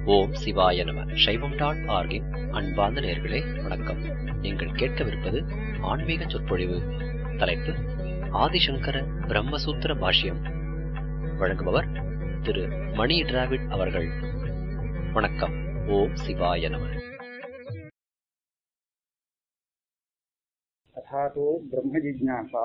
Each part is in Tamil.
ஓம் சிவாய நம சைவம் டாட் ஆர்கின் அன்பார்ந்த நேர்களே வணக்கம் நீங்கள் கேட்கவிருப்பது ஆன்மீக சொற்பொழிவு தலைப்பு ஆதிசங்கர பிரம்மசூத்திர பாஷ்யம் வழங்குபவர் திரு மணி டிராவிட் அவர்கள் வணக்கம் ஓம் சிவாய நம तथा तु ब्रह्मजिज्ञासा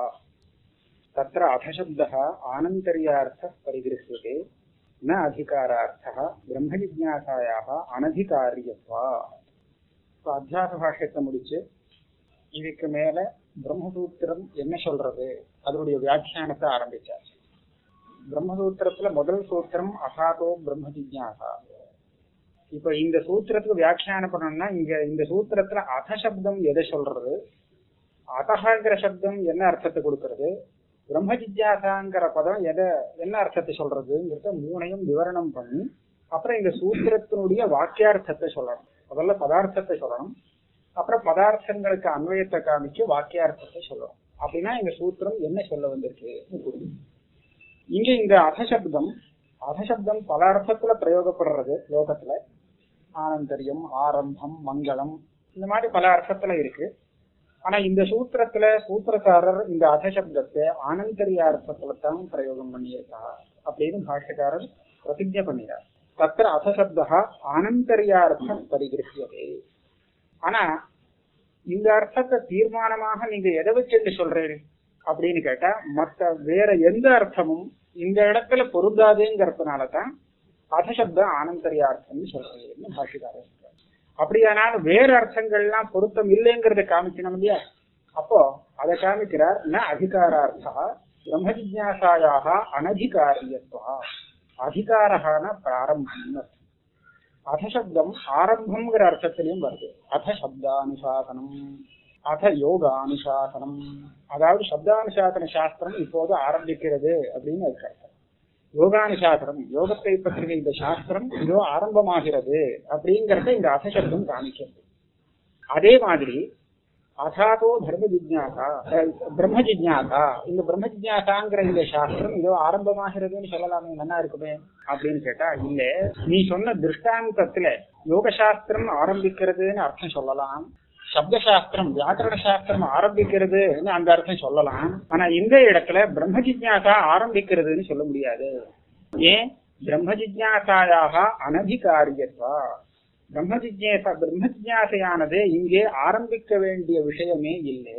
तत्र अथशब्दः आनन्तर्यार्थः परिगृह्यते न अधिकारार्थः ब्रह्मजिज्ञासायाः अनधिकाரியத்வா இப்போ அத்தியாச பாஷ்யத்தை முடிச்சு இதுக்கு மேல பிரம்மசூத்திரம் என்ன சொல்றது அதனுடைய வியாக்கியானத்தை ஆரம்பிச்சாச்சு பிரம்மசூத்திரத்துல முதல் சூத்திரம் அசாதோ பிரம்ம ஜிஜ்ஞாசா இப்ப இந்த சூத்திரத்துக்கு வியாக்கியானம் பண்ணணும்னா இங்க இந்த சூத்திரத்துல அத சப்தம் எதை சொல்றது அதஹங்கிற சப்தம் என்ன அர்த்தத்தை கொடுக்கறது பிரம்ம ஜிஜ்ஞாசாங்கிற பதம் எதை என்ன அர்த்தத்தை சொல்றதுங்கிறத மூணையும் விவரணம் பண்ணி அப்புறம் இந்த சூத்திரத்தினுடைய வாக்கியார்த்தத்தை சொல்லணும் முதல்ல பதார்த்தத்தை சொல்லணும் அப்புறம் பதார்த்தங்களுக்கு அன்வயத்தை காமிச்சு வாக்கியார்த்தத்தை சொல்லணும் அப்படின்னா இந்த சூத்திரம் என்ன சொல்ல வந்திருக்கு புரியும் இங்க இந்த அதசப்தம் அதசப்தம் பல அர்த்தத்துல பிரயோகப்படுறது லோகத்துல ஆனந்தரியம் ஆரம்பம் மங்களம் இந்த மாதிரி பல அர்த்தத்துல இருக்கு ஆனா இந்த சூத்திரத்துல சூத்திரக்காரர் இந்த அதசப்தத்தை ஆனந்தரிய அர்த்தத்துல தான் பிரயோகம் பண்ணியிருக்கார் அப்படின்னு பாஷ்யக்காரர் பிரதிஜை பண்ணினார் தத்திர அதசப்தா ஆனந்தரியார்த்தம் பரிகிருத்தியதே ஆனா இந்த அர்த்தத்தை தீர்மானமாக நீங்க எதை வச்சுட்டு சொல்றீங்க அப்படின்னு கேட்டா மத்த வேற எந்த அர்த்தமும் இந்த இடத்துல பொருந்தாதுங்கிறதுனாலதான் அதசப்தம் ஆனந்தரியார்த்தம்னு சொல்றீங்கன்னு பாஷ்யக்காரர் சொல்றார். அப்படியானால் வேறு அர்த்தங்கள்லாம் பொருத்தம் இல்லைங்கிறத காமிக்கணும் இல்லையா அப்போ அதை காமிக்கிறார் ந அதிகாரார்த்தா பிரம்ம ஜிஜாசாயாக அனதிகாரியத்வா அதிகாரகான பிராரம்பம் அதசப்தம் ஆரம்பம்ங்கிற அர்த்தத்திலையும் வருது அத சப்தானுசாசனம் அத யோகானுசாசனம் அதாவது சப்தானுசாசன சாஸ்திரம் இப்போது ஆரம்பிக்கிறது அப்படின்னு அதுக்கு அர்த்தம் யோகானுசாசனம் யோகத்தை பற்றிய இந்த சாஸ்திரம் இதோ ஆரம்பமாகிறது அப்படிங்கறத இந்த அசசப்தம் காமிக்கிறது அதே மாதிரி அசாதோ தர்ம ஜிஜ்ஞாசா அஹ், பிரம்ம ஜிஜ்ஞாசா இந்த பிரம்ம ஜிஜ்ஞாசாங்கிற இந்த சாஸ்திரம் இதோ ஆரம்பமாகிறதுன்னு சொல்லலாமே நல்லா இருக்குமே அப்படின்னு கேட்டா இல்ல நீ சொன்ன திருஷ்டாந்தத்துல யோக சாஸ்திரம் ஆரம்பிக்கிறதுன்னு அர்த்தம் சொல்லலாம் சப்த சாஸ்திரம் வியாக்கரண சாஸ்திரம் ஆரம்பிக்கிறதுன்னு அந்த அர்த்தம் சொல்லலாம் ஆனா இந்த இடத்துல பிரம்ம ஜிஜ்ஞாசா ஆரம்பிக்கிறதுன்னு சொல்ல முடியாது ஏன் பிரம்ம ஜிஜ்ஞாசாயாக அனதிகாரியத்வா பிரம்ம ஜிஜ்ஞாசா பிரம்ம ஜிஜ்ஞாசையானது இங்கே ஆரம்பிக்க வேண்டிய விஷயமே இல்லை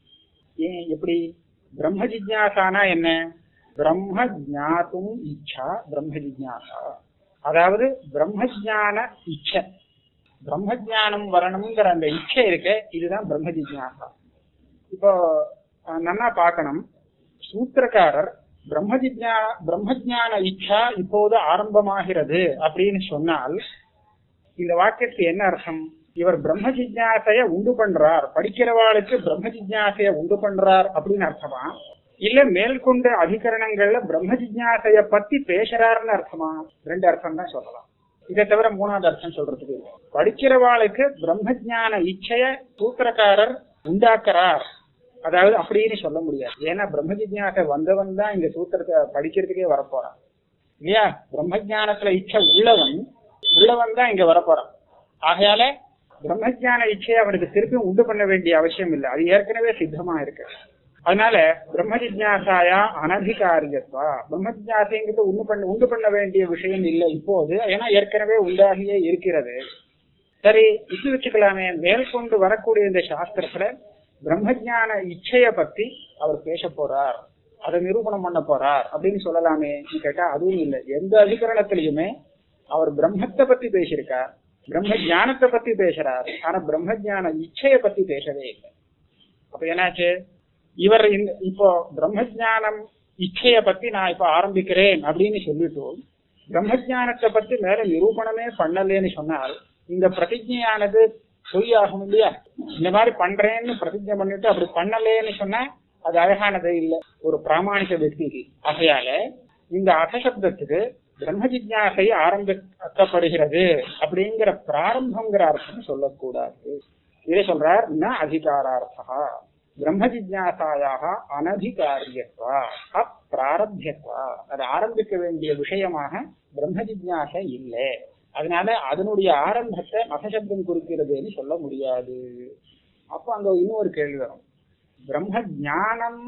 ஏன் எப்படி பிரம்ம ஜிஜ்ஞாசானா என்ன பிரம்ம ஜாத்தும் இச்சா பிரம்ம ஜிஜ்ஞாசா அதாவது பிரம்ம ஜான இச்சை பிரம்ம ஜானம் வரணுங்கிற அந்த இச்சை இருக்கு இதுதான் பிரம்ம ஜிஜ்ஞாசா இப்போ அஹ், நல்லா பார்க்கணும் சூத்திரக்காரர் பிரம்ம ஜிஜ்ஞா பிரம்ம ஜான இச்சா இப்போது ஆரம்பமாகிறது அப்படின்னு சொன்னால் இந்த வாக்கியத்துக்கு என்ன அர்த்தம் இவர் பிரம்ம ஜிஜ்ஞாசைய உண்டு பண்றார் படிக்கிறவாளுக்கு பிரம்ம ஜிஜ்ஞாசைய உண்டு பண்றார் அப்படின்னு அர்த்தமா இல்ல மேற்கொண்ட அதிகரணங்கள்ல பிரம்ம ஜிஜ்ஞாசைய பத்தி பேசுறாருன்னு அர்த்தமா ரெண்டு அர்த்தம் தான் சொல்லலாம் இதை தவிர மூணாவது அர்த்தம் சொல்றதுக்கு இல்லை. படிக்கிறவாளுக்கு பிரம்ம ஜான இச்சைய சூத்திரக்காரர் உண்டாக்குறார் அதாவது அப்படின்னு சொல்ல முடியாது ஏன்னா பிரம்ம ஜிஜ்ஞாசை வந்தவன் தான் இந்த சூத்திரத்தை படிக்கிறதுக்கே வரப்போறான் இல்லையா பிரம்ம ஜானத்துல இச்சை உள்ளவன் உள்ளவன் தான் இங்க வரப்போறான் ஆகையால பிரம்மஜான இச்சையை அவனுக்கு திருப்பியும் உண்டு பண்ண வேண்டிய அவசியம் இல்லை அது ஏற்கனவே சித்தமா இருக்கு அதனால பிரம்ம ஜிஜ்ஞாசாயா அனதிகாரியத்வா பிரம்ம ஜிஜ்ஞாசைங்கிறது உண்டு பண்ண உண்டு பண்ண வேண்டிய விஷயம் இல்லை இப்போது ஏன்னா ஏற்கனவே உண்டாகியே இருக்கிறது சரி இது வச்சுக்கலாமே மேற்கொண்டு வரக்கூடிய இந்த சாஸ்திரத்துல பிரம்மஜான இச்சைய பத்தி அவர் பேச போறார் அதை நிரூபணம் பண்ண போறார் அப்படின்னு சொல்லலாமே கேட்டா அதுவும் இல்லை எந்த அதிகரணத்திலையுமே அவர் பிரம்மத்தை பத்தி பேசியிருக்கார் பிரம்ம ஞானத்தை பத்தி பேசுறார் ஆனா பிரம்ம ஞான இச்சைய பத்தி பேசவே இல்லை அப்ப என்னாச்சு இவர் இந்த இப்போ பிரம்ம ஞானம் இச்சைய பத்தி நான் இப்ப ஆரம்பிக்கிறேன் அப்படின்னு சொல்லிட்டு பிரம்ம ஞானத்தை பத்தி மேல நிரூபணமே பண்ணலேன்னு சொன்னால் இந்த பிரதிஜையானது பொய்யாகும் இல்லையா இந்த மாதிரி பண்றேன்னு பிரதிஜை பண்ணிட்டு அப்படி பண்ணலேன்னு சொன்னா அது அழகானதே இல்லை ஒரு பிராமணிக व्यक्तिக்கு ஆகையால இந்த அசசப்தத்துக்கு பிரம்ம ஜிஜ்ஞாசை ஆரம்பிக்கப்படுகிறது அப்படிங்கிற பிராரம்பங்கிற அர்த்தம் சொல்லக்கூடாது இதை சொல்றார் ந அதிகாரார்த்தா பிரம்ம ஜிஜ்ஞாசாயாக அனதிகாரியத்வா அப்பிராரபியத்வா அது ஆரம்பிக்க வேண்டிய விஷயமாக பிரம்ம ஜிஜ்ஞாசை இல்லை அதனால அதனுடைய ஆரம்பத்தை அசசப்தம் குறிக்கிறதுன்னு சொல்ல முடியாது அப்போ அங்க இன்னும் ஒரு கேள்வி வரும் பிரம்ம ஞானம்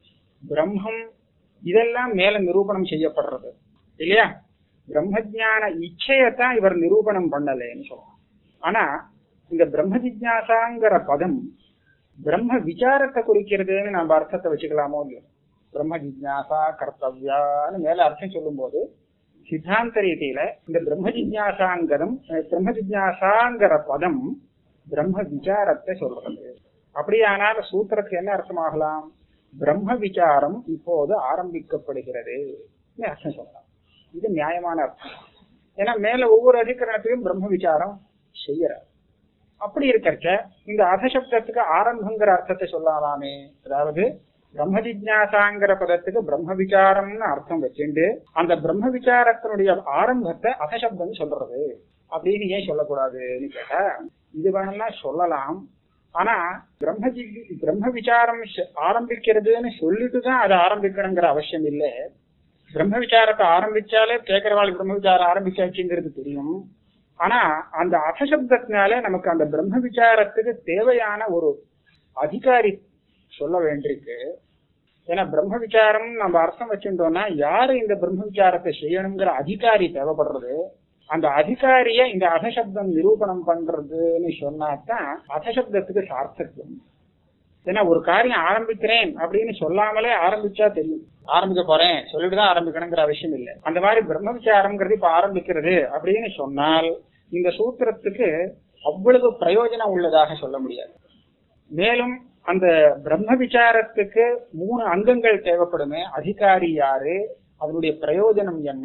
பிரம்மம் இதெல்லாம் மேல நிரூபணம் செய்யப்படுறது இல்லையா பிரம்மஜான இச்சையத்தான் இவர் நிரூபணம் பண்ணலைன்னு சொல்லலாம் ஆனா இந்த பிரம்ம ஜிஜாசாங்கிற பதம் பிரம்ம விசாரத்தை குறிக்கிறதுன்னு நம்ம அர்த்தத்தை வச்சுக்கலாமோ இல்லையோ பிரம்ம ஜிஜாசா கர்த்தவ்யான்னு மேல அர்த்தம் சொல்லும்போது சித்தாந்த ரீதியில இந்த பிரம்ம ஜிஜாசாங்கரம் பிரம்ம ஜிஜாசாங்கிற பதம் பிரம்ம விசாரத்தை சொல்றது அப்படியானால் சூத்திரத்துக்கு என்ன அர்த்தமாகலாம் பிரம்ம விசாரம் இப்போது ஆரம்பிக்கப்படுகிறது அர்த்தம் சொல்லலாம் இது நியாயமான அர்த்தம் ஏன்னா மேல ஒவ்வொரு அதிகரணத்தையும் பிரம்ம விசாரம் செய்யறார் அப்படி இருக்கச்ச இந்த அதசப்தத்துக்கு ஆரம்பங்கிற அர்த்தத்தை சொல்லலாமே அதாவது பிரம்ம ஜிஜாசாங்கிற பதத்துக்கு பிரம்ம விசாரம்னு அர்த்தம் வச்சுண்டு அந்த பிரம்ம விசாரத்தினுடைய ஆரம்பத்தை அதசப்தம் சொல்றது அப்படின்னு ஏன் சொல்லக்கூடாதுன்னு கேட்டா இது வேணும்னா சொல்லலாம் ஆனா பிரம்ம ஜி பிரம்ம விசாரம் ஆரம்பிக்கிறதுன்னு சொல்லிட்டு தான் அதை ஆரம்பிக்கணுங்கிற அவசியம் இல்லை பிரம்ம விசாரத்தை ஆரம்பிச்சாலே கேட்கறவாளுக்கு பிரம்ம விசாரம் ஆரம்பிச்சாச்சுங்கிறது தெரியும் ஆனா அந்த அசசப்தத்தினால நமக்கு அந்த பிரம்ம விசாரத்துக்கு தேவையான ஒரு அதிகாரி சொல்ல வேண்டியிருக்கு ஏன்னா பிரம்ம விசாரம் நம்ம அர்த்தம் வச்சுட்டோம்னா யாரு இந்த பிரம்ம விசாரத்தை செய்யணுங்கிற அதிகாரி தேவைப்படுறது அந்த அதிகாரிய இந்த அசசப்தம் நிரூபணம் பண்றதுன்னு சொன்னாதான் அசசப்தத்துக்கு சார்த்தத்துவம் ஏன்னா ஒரு காரியம் ஆரம்பிக்கிறேன் அப்படின்னு சொல்லாமலே ஆரம்பிச்சா தெரியும் ஆரம்பிக்க போறேன் சொல்லிட்டு தான் ஆரம்பிக்கணுங்கிற அவசியம் இல்லை அந்த மாதிரி பிரம்ம விசாரம்ங்கிறது இப்ப ஆரம்பிக்கிறது அப்படின்னு சொன்னால் இந்த சூத்திரத்துக்கு அவ்வளவு பிரயோஜனம் உள்ளதாக சொல்ல முடியாது மேலும் அந்த பிரம்ம விசாரத்துக்கு மூணு அங்கங்கள் தேவைப்படுமே அதிகாரி யாரு அதனுடைய பிரயோஜனம் என்ன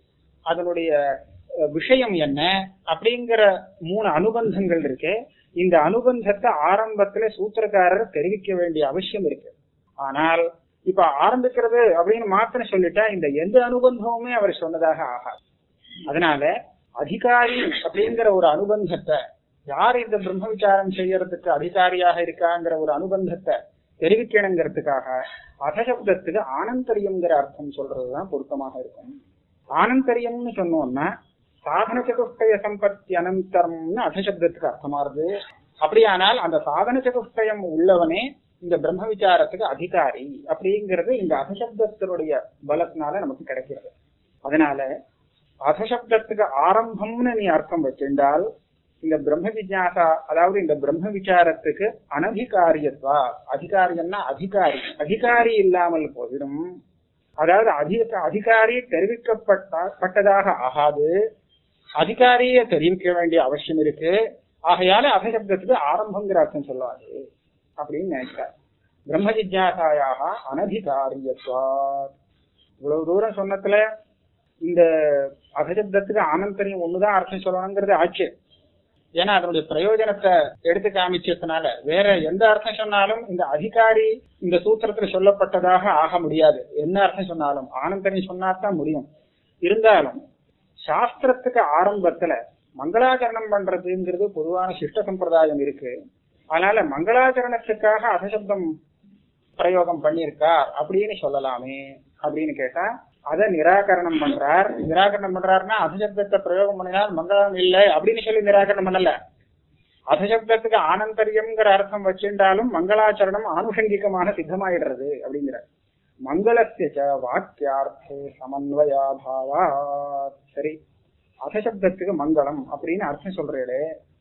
அதனுடைய விஷயம் என்ன அப்படிங்கிற மூணு அனுபந்தங்கள் இருக்கு இந்த அனுபந்தத்தை ஆரம்பத்துல சூத்திரக்காரர் தெரிவிக்க வேண்டிய அவசியம் இருக்கு ஆனால் இப்ப ஆரம்பிக்கிறது அப்படின்னு மாத்திரம் சொல்லிட்டா இந்த எந்த அனுபந்தமுமே அவர் சொன்னதாக ஆகாது அதனால அதிகாரி அப்படிங்கிற ஒரு அனுபந்தத்தை யார் இந்த பிரம்ம விசாரம் செய்யறதுக்கு அதிகாரியாக இருக்காங்கிற ஒரு அனுபந்தத்தை தெரிவிக்கணுங்கிறதுக்காக அதசப்தத்துக்கு ஆனந்தரியம்ங்கிற அர்த்தம் சொல்றதுதான் பொருத்தமாக இருக்கும் ஆனந்தரியம்னு சொன்னோம்னா சாதன சதுஷ்டய சம்பத்தி அனந்தரம்னு அதசப்தத்துக்கு அர்த்தமாறுது அப்படியானால் அந்த சாதன சதுஷ்டயம் உள்ளவனே இந்த பிரம்ம விசாரத்துக்கு அதிகாரி அப்படிங்கிறது இந்த அதசப்தத்தினுடைய பலத்தினால நமக்கு கிடைக்கிறது அதனால அதசப்தத்துக்கு ஆரம்பம்னு நீ அர்த்தம் வச்சிருந்தால் இந்த பிரம்ம ஜிஜாசா அதாவது இந்த பிரம்ம விசாரத்துக்கு அனதிகாரியத்வா அதிகாரியம்னா அதிகாரி அதிகாரி இல்லாமல் போதிலும் அதாவது அதிக அதிகாரி தெரிவிக்கப்பட்டதாக ஆகாது அதிகாரியை தெரிவிக்க வேண்டிய அவசியம் இருக்கு ஆகையால அகசப்தத்துக்கு ஆரம்பங்கிற அர்த்தம் சொல்லாது அப்படின்னு நினைக்கிறார் பிரம்ம ஜிஜாசாயாக அனதிகாரியத்வா இவ்வளவு தூரம் சொன்னதுல இந்த அகசப்தத்துக்கு ஆனந்தரியம் ஒண்ணுதான் அர்த்தம் சொல்லணுங்கிறது ஆச்சு ஏன்னா அதனுடைய பிரயோஜனத்தை எடுத்து காமிச்சதுனால வேற எந்த அர்த்தம் சொன்னாலும் இந்த அதிகாரி இந்த சூத்திரத்துல சொல்லப்பட்டதாக ஆக முடியாது என்ன அர்த்தம் சொன்னாலும் ஆனந்தரியம் சொன்னாதான் முடியும் இருந்தாலும் சாஸ்திரத்துக்கு ஆரம்பத்துல மங்களாச்சரணம் பண்றதுங்கிறது பொதுவான சிஷ்ட சம்பிரதாயம் இருக்கு அதனால மங்களாச்சரணத்துக்காக அசசப்தம் பிரயோகம் பண்ணியிருக்கார் அப்படின்னு சொல்லலாமே அப்படின்னு கேட்டா அதை நிராகரணம் பண்றார் நிராகரணம் பண்றாருன்னா அசசப்தத்தை பிரயோகம் பண்ணினால் மங்களம் இல்லை அப்படின்னு சொல்லி நிராகரணம் பண்ணல அசசப்தத்துக்கு ஆனந்தரியம்ங்கிற அர்த்தம் வச்சிருந்தாலும் மங்களாச்சரணம் ஆனுஷங்கிகமாக சித்தமாயிடுறது அப்படிங்கிறார் மங்களஸ்ய வாக்கியார்த்தே சமன்வயாபாவா சரி அசசப்தத்துக்கு மங்களம் அப்படின்னு அர்த்தம் சொல்றீங்களே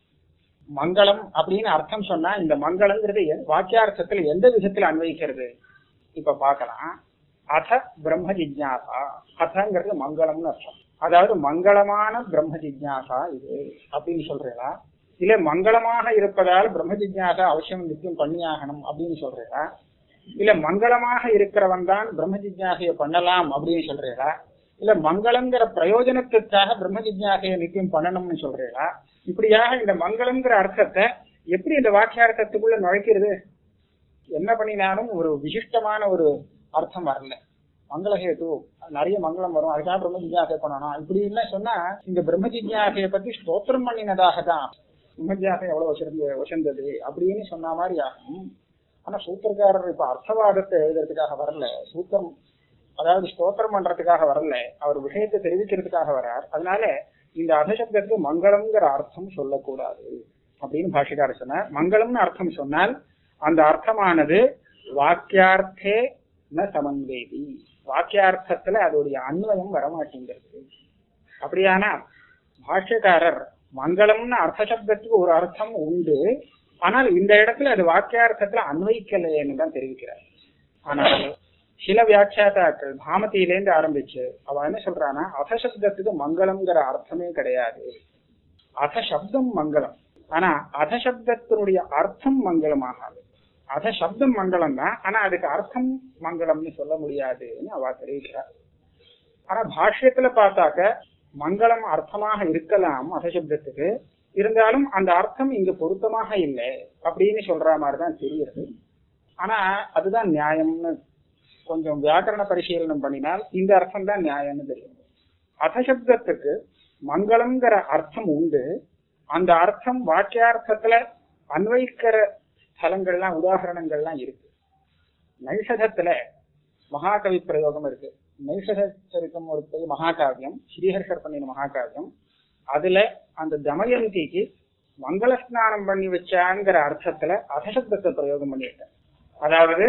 மங்களம் அப்படின்னு அர்த்தம் சொன்னா இந்த மங்களம்ங்கிறது வாக்கியார்த்தத்துல எந்த விதத்துல அன்வயிக்கிறது இப்ப பாக்கலாம் அத பிரம்ம ஜிஜாசா அதங்கிறது மங்களம்னு அர்த்தம் அதாவது மங்களமான பிரம்ம ஜிஜாசா இது அப்படின்னு சொல்றீங்களா இல்ல மங்களமாக இருப்பதால் பிரம்ம ஜிஜாசா அவசியம் நித்தியம் பண்ணியாகணும் அப்படின்னு சொல்றீங்களா இல்ல மங்களமாக இருக்கிறவன் தான் பிரம்ம ஜிஜாசைய பண்ணலாம் அப்படின்னு சொல்றீங்களா இல்ல மங்களங்கிற பிரயோஜனத்துக்காக பிரம்ம ஜிஜாசைய நித்தியம் பண்ணணும்னு சொல்றீங்களா இப்படியாக இந்த மங்களம்ங்கிற அர்த்தத்தை எப்படி இந்த வாக்கியார்த்தத்துக்குள்ள நுழைக்கிறது என்ன பண்ணினாலும் ஒரு விசிஷ்டமான ஒரு அர்த்தம் வரல மங்களஹேது நிறைய மங்களம் வரும் அதுக்காக பிரம்ம ஜிஜாசை பண்ணணும் இப்படி எல்லாம் சொன்னா இந்த பிரம்ம ஜிஜாசையை பத்தி ஸ்தோத்திரம் பண்ணினதாக தான் பிரம்ம ஜிஜாசை எவ்வளவு வச்சிருந்து வசந்தது அப்படின்னு சொன்ன மாதிரி ஆகும் ஆனா சூத்திரக்காரர் இப்ப அர்த்தவாதத்தை எழுதுறதுக்காக வரல சூத்திரம் அதாவது ஸ்தோத்திரம் பண்றதுக்காக வரல அவர் விஷயத்தை தெரிவிக்கிறதுக்காக வரார் அதனால இந்த அதசப்தத்துக்கு மங்களம்ங்கிற அர்த்தம் சொல்லக்கூடாது அப்படின்னு பாஷிகாரர் சொன்னார் மங்களம்னு அர்த்தம் சொன்னால் அந்த அர்த்தமானது வாக்கியார்த்தே ந சமன்வேதி வாக்கியார்த்தத்துல அதோடைய அன்வயம் வரமாட்டேங்கிறது அப்படியானா பாஷ்யக்காரர் மங்களம்னு அர்த்த சப்தத்துக்கு ஒரு அர்த்தம் உண்டு ஆனால் இந்த இடத்துல அது வாக்கியார்த்தத்துல அன்வைக்கலைன்னு தான் தெரிவிக்கிறார் ஆனால் சில வியாக்கியாதாக்கள் பாமதியிலேருந்து ஆரம்பிச்சு அவ என்ன சொல்றானா அத சப்தத்துக்கு மங்களம்ங்கிற அர்த்தமே கிடையாது அத சப்தம் மங்களம் ஆனா அத சப்தத்தினுடைய அர்த்தம் மங்களமாகாது அத சப்தம் மங்களம் தான் ஆனா அதுக்கு அர்த்தம் மங்களம்னு சொல்ல முடியாதுன்னு அவ தெரிவிக்கிறார் ஆனா பாஷ்யத்துல பார்த்தாக்க மங்களம் அர்த்தமாக இருக்கலாம் அசசப்தத்துக்கு இருந்தாலும் அந்த அர்த்தம் இங்க பொருத்தமாக இல்லை அப்படின்னு சொல்ற மாதிரிதான் தெரியுது ஆனா அதுதான் நியாயம்னு கொஞ்சம் வியாக்கரண பரிசீலனம் பண்ணினால் இந்த அர்த்தம் தான் நியாயம்னு தெரியும் அசசப்தத்துக்கு மங்களம்ங்கிற அர்த்தம் உண்டு அந்த அர்த்தம் வாக்கியார்த்தத்துல அன்வைக்கிற ஸ்தலங்கள்லாம் உதாகரணங்கள்லாம் இருக்கு நைஷதத்துல மகாகவி பிரயோகம் இருக்கு நைஷதரிக்கம் ஒரு பெரிய மகாகாவியம் ஸ்ரீஹர்ஷர் பண்ணின மகாகாவியம் அதுல அந்த தமயந்திக்கு மங்கள ஸ்நானம் பண்ணி வச்சாங்கிற அர்த்தத்துல அசசப்தத்தை பிரயோகம் பண்ணியிருக்கேன் அதாவது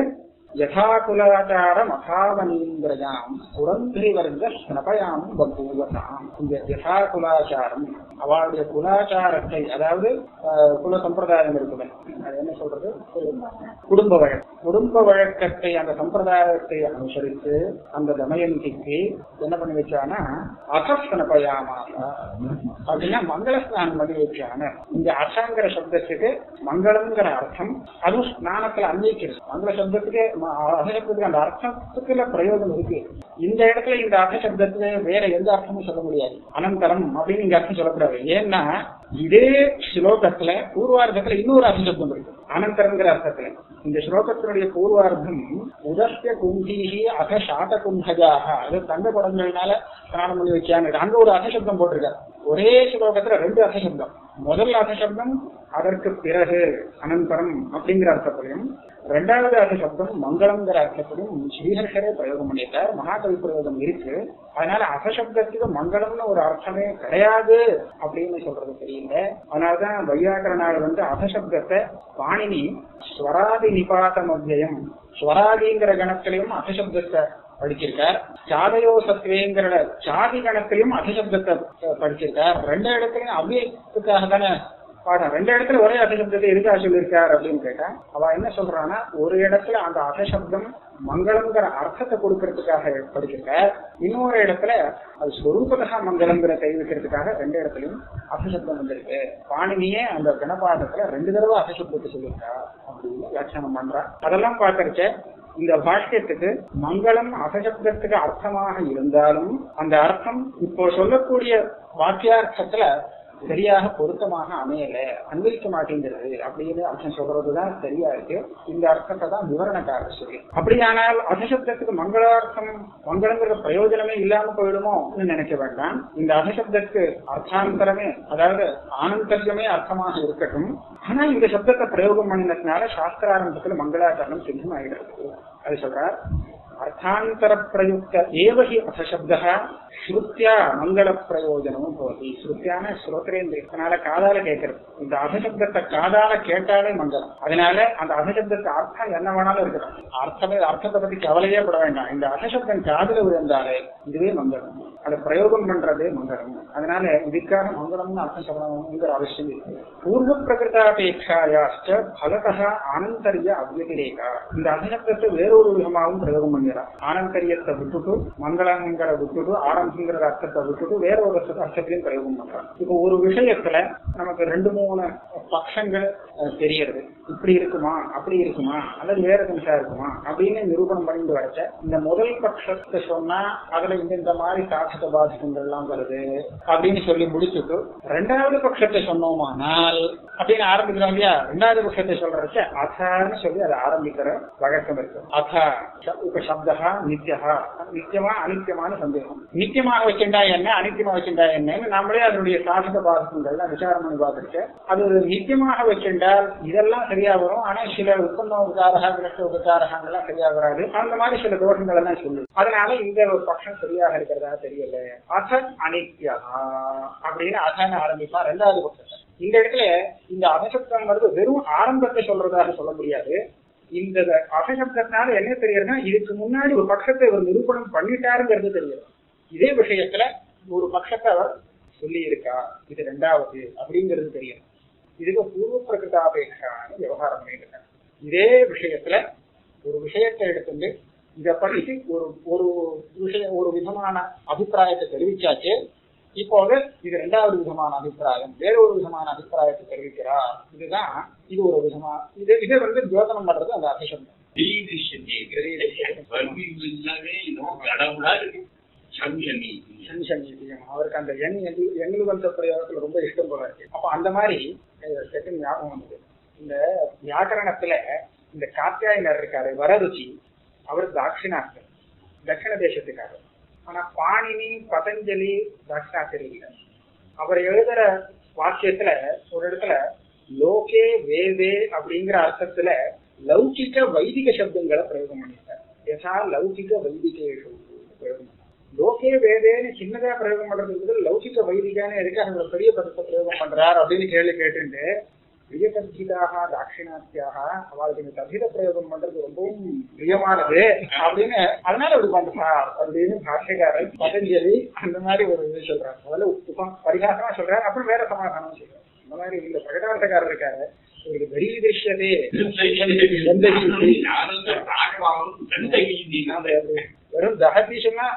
யதாகுலாச்சார மகாவனீந்திரயாம் புரந்திரி வர்க்க ஸ்னபயாம் பகூவதாம் இந்த யதாகுலாச்சாரம் அவளுடைய குலாச்சாரத்தை அதாவது ஆஹ், குல சம்பிரதாயம் இருக்குது அது என்ன சொல்றது குடும்ப வழக்கம் குடும்ப வழக்கத்தை அந்த சம்பிரதாயத்தை அனுசரித்து அந்த தமயந்திக்கு என்ன பண்ணி வச்சானா அசஸ்தனபயாமாக அப்படின்னா மங்கள ஸ்நானம் பண்ணி வச்சான இந்த அசங்கிற சப்தத்துக்கு மங்களம்ங்கிற அர்த்தம் அதுவும் ஸ்நானத்துல அன்வைக்கிறது மங்கள சப்தத்துக்கு ம- அசசப்தத்துக்கு அந்த அர்த்தத்துக்குள்ள பிரயோகம் இருக்கு இந்த இடத்துல இந்த அர்த்த சப்தத்துக்கு வேற எந்த அர்த்தமும் சொல்ல முடியாது அனந்தரம் அப்படின்னு இங்க அர்த்தம் சொல்லக்கூடாது ஏன்னா இதே ஸ்லோகத்துல பூர்வார்த்தத்துல இன்னொரு அர்த்த சப்தம் இருக்கு அனந்தரங்கிற அர்த்தத்துல இந்த ஸ்லோகத்தினுடைய பூர்வார்த்தம் உதஸ்ய குண்டீகி அக சாத குண்டஜாக அது தங்க குடங்கள்னால ஸ்நானம் பண்ணி வச்சாங்க அங்க ஒரு அசசப்தம் போட்டிருக்காரு ஒரே ஸ்லோகத்துல ரெண்டு அசசப்தம் முதல் அசசப்தம் அதற்கு பிறகு அனந்தரம் அப்படிங்கிற அர்த்தத்திலையும் ரெண்டாவது அசசப்தம் மங்களம்ங்கிற அர்த்தத்திலையும் ஸ்ரீஹர்ஷரே பிரயோகம் பண்ணியிருக்கார் மகாகவி பிரயோகம் இருக்கு அதனால அசசப்தத்துக்கு மங்களம்னு ஒரு அர்த்தமே கிடையாது அப்படின்னு சொல்றது தெரியல அதனாலதான் வையாக்கரனால வந்து அசசப்தத்தை பாணினி ஸ்வராதி நிபாத மத்தியம் ஸ்வராதிங்கிற கணத்திலையும் அசசப்தத்தை படிச்சிருக்கார் சாதயோ சத்வேங்கிற சாதி கணத்திலையும் அசசப்தத்தை அஹ், படிச்சிருக்கார் ரெண்டு இடத்துலயும் அவ்வியத்துக்காக தானே பாடம் ரெண்டு இடத்துல ஒரே அசசப்தத்தை எதுக்காக சொல்லியிருக்கார் அப்படின்னு கேட்டா அவ என்ன சொல்றான்னா ஒரு இடத்துல அந்த அசசப்தம் மங்களம்ங்கிற அர்த்தத்தை கொடுக்கறதுக்காக படிச்சிருக்கார் இன்னொரு இடத்துல அது ஸ்வரூபதா மங்களம்ங்கிற தெரிவிக்கிறதுக்காக ரெண்டு இடத்துலயும் அசசப்தம் வந்திருக்கு பாணினியே அந்த கணபாதத்துல ரெண்டு தடவை அசசப்தத்தை சொல்லியிருக்கா அப்படின்னு வியாக்கியானம் பண்றா அதெல்லாம் பார்க்கறச்ச இந்த பாஷ்யத்துக்கு மங்களம் அசசப்தத்துக்கு அர்த்தமாக இருந்தாலும் அந்த அர்த்தம் இப்போ சொல்லக்கூடிய வாக்கியார்த்தத்துல சரியாக பொருத்தமாக அமையல அன்வயிக்க மாட்டேங்கிறது அப்படின்னு அர்த்தம் சொல்றதுதான் சரியா இருக்கு இந்த அர்த்தத்தை தான் விவரணக்காரர் சொல்லி அப்படியானால் அசசப்தத்துக்கு மங்களார்த்தம் மங்களங்கிற பிரயோஜனமே இல்லாம போயிடுமோன்னு நினைக்க வேண்டாம் இந்த அசசப்தத்துக்கு அர்த்தாந்தரமே அதாவது ஆனந்தர்யமே அர்த்தமாக இருக்கட்டும் ஆனா இந்த சப்தத்தை பிரயோகம் பண்ணினதுனால சாஸ்திராரம்பத்துல மங்களாச்சரணம் சித்தமாகிறது அது சொல்றார் அர்த்தாந்தர பிரயுக்த ஏவஹி அசசப்தः ஸ்ருத்யா மங்கள பிரயோஜனமும் போதி ஸ்ருத்தியான ஸ்ரோத்ரேந்திரியத்தினால காதால கேட்கறது இந்த அசசப்தத்தை காதால கேட்டாலே மங்களம் அதனால அந்த அசசப்தத்துக்கு அர்த்தம் என்ன வேணாலும் இருக்கட்டும் அர்த்தமே அர்த்தத்தை பத்தி கவலையே பட வேண்டாம் இந்த அசசப்தம் காதுல விழுந்தாலே இதுவே மங்களம் அதை பிரயோகம் பண்றதே மங்களம் அதனால இதுக்காக மங்களம்னு அர்த்தம் சொல்லணுங்கிற அவசியம் இருக்கு பூர்வ பிரகிருதாபேட்சாயாச்ச பலதா ஆனந்தரிய அவ்யதிரேகா இந்த அசசப்தத்தை வேறொரு விதமாகவும் பிரயோகம் பண்ணிடுறான் ஆனந்தரியத்தை விட்டுட்டு மங்களங்கிற விட்டுட்டு ஆரம்பங்கிற அர்த்தத்தை விட்டுட்டு வேற ஒரு அர்த்த- அர்த்தத்தையும் பிரயோகம் பண்றான் இப்போ ஒரு விஷயத்துல நமக்கு ரெண்டு மூணு பட்சங்கள் அஹ், தெரியறது இப்படி இருக்குமா அப்படி இருக்குமா அல்லது வேற நிமிஷம் இருக்குமா அப்படின்னு நிரூபணம் பண்ணிட்டு வரச்ச இந்த முதல் பட்சத்தை சொன்னா அதுல இந்த இந்த மாதிரி சாதக பாதகங்கள் எல்லாம் வருது அப்படின்னு சொல்லி முடிச்சுட்டு ரெண்டாவது பட்சத்தை சொன்னோமானால் அப்படின்னு ஆரம்பிக்கிறோம் இல்லையா ரெண்டாவது பட்சத்தை சொல்றச்ச அதான்னு சொல்லி அதை ஆரம்பிக்கிற வழக்கம் இருக்கு அத ச- இப்ப சப்தா நித்தியா நித்தியமா அனித்தியமான சந்தேகம் நித்தியமாக வச்சுட்டா என்ன அனித்தியமா வச்சுட்டா என்னன்னு நம்மளே அதனுடைய சாதக பாதகங்கள்லாம் விசாரம் பண்ணி பார்த்துட்டு அது ஒரு நித்தியமாக வச்சுட்டா என்றால் இதெல்லாம் சரியா வரும் ஆனா சில உற்பன்ன உபகாரக விரட்ட உபகாரகங்கள்லாம் சரியா வராது அந்த மாதிரி சில தோஷங்கள் எல்லாம் சொல்லு அதனால இந்த ஒரு பட்சம் சரியாக இருக்கிறதா தெரியல அசன் அனித்யா அப்படின்னு அசன் ஆரம்பிப்பா ரெண்டாவது பட்சத்தை இந்த இடத்துல இந்த அபசப்தங்கிறது வெறும் ஆரம்பத்தை சொல்றதாக சொல்ல முடியாது இந்த அபசப்தத்தினால என்ன தெரியுதுன்னா இதுக்கு முன்னாடி ஒரு பட்சத்தை ஒரு நிரூபணம் பண்ணிட்டாருங்கிறது தெரியுது இதே விஷயத்துல ஒரு பட்சத்தை அவர் சொல்லி இருக்கா இது ரெண்டாவது அப்படிங்கிறது தெரியும் இதுக்கு பூர்வ பிரகிருதாபேட்சான விவகாரம் பண்ணிட்டு இதே விஷயத்துல ஒரு விஷயத்தை எடுத்துட்டு இத பற்றி ஒரு ஒரு விஷயம் ஒரு விதமான அபிப்பிராயத்தை தெரிவிச்சாச்சு இப்போது இது ரெண்டாவது விதமான அபிப்பிராயம் வேற ஒரு விதமான அபிப்பிராயத்தை தெரிவிக்கிறார் இதுதான் இது ஒரு விதமா இது இதை வந்து ஜோதனம் பண்றது அந்த அபிஷம் அவருக்கு அந்த எண் எண்ணில் வந்த பிரயோகத்துல ரொம்ப இஷ்டம் போல இருக்கு அப்ப அந்த மாதிரி செகண்ட் ஞாபகம் வந்தது இந்த வியாக்கரணத்துல இந்த காத்தியாயனர் இருக்காரு வரருச்சி அவர் தாட்சிணாஸ்தர் தட்சிண தேசத்துக்காரர் ஆனா பாணினி பதஞ்சலி தாட்சிணாஸ்தர் இல்லை அவர் எழுதுற வாக்கியத்துல ஒரு இடத்துல லோகே வேதே அப்படிங்கிற அர்த்தத்துல லௌகிக வைதிக சப்தங்களை பிரயோகம் பண்ணிட்டார் யசா லௌகிக வைதிகேஷு பிரயோகம் லோகே வேதேன்னு சின்னதா பிரயோகம் பண்றதுக்கு லௌகிக வைதிகான்னு எதுக்காக இவ்வளவு பெரிய பதத்தை பிரயோகம் பண்றார் அப்படின்னு கேள்வி கேட்டுட்டு பிரியசர்ஜிதாக தாட்சிணாத்தியாக அவளுக்கு இந்த தபித பிரயோகம் பண்றது ரொம்பவும் பிரியமானது அப்படின்னு அதனால அப்படி பண்றார் அப்படின்னு பாஷ்யக்காரர் பதஞ்சலி அந்த மாதிரி ஒரு இது சொல்றாரு முதல்ல உபம் பரிகாசமா சொல்றாரு அப்புறம் வேற சமாதானம் சொல்றாரு இந்த மாதிரி இந்த பிரகடார்த்தக்காரர் இருக்காரு இவருக்கு பெரிய திருஷ்யதே வெறும் தகத்தி சொன்னா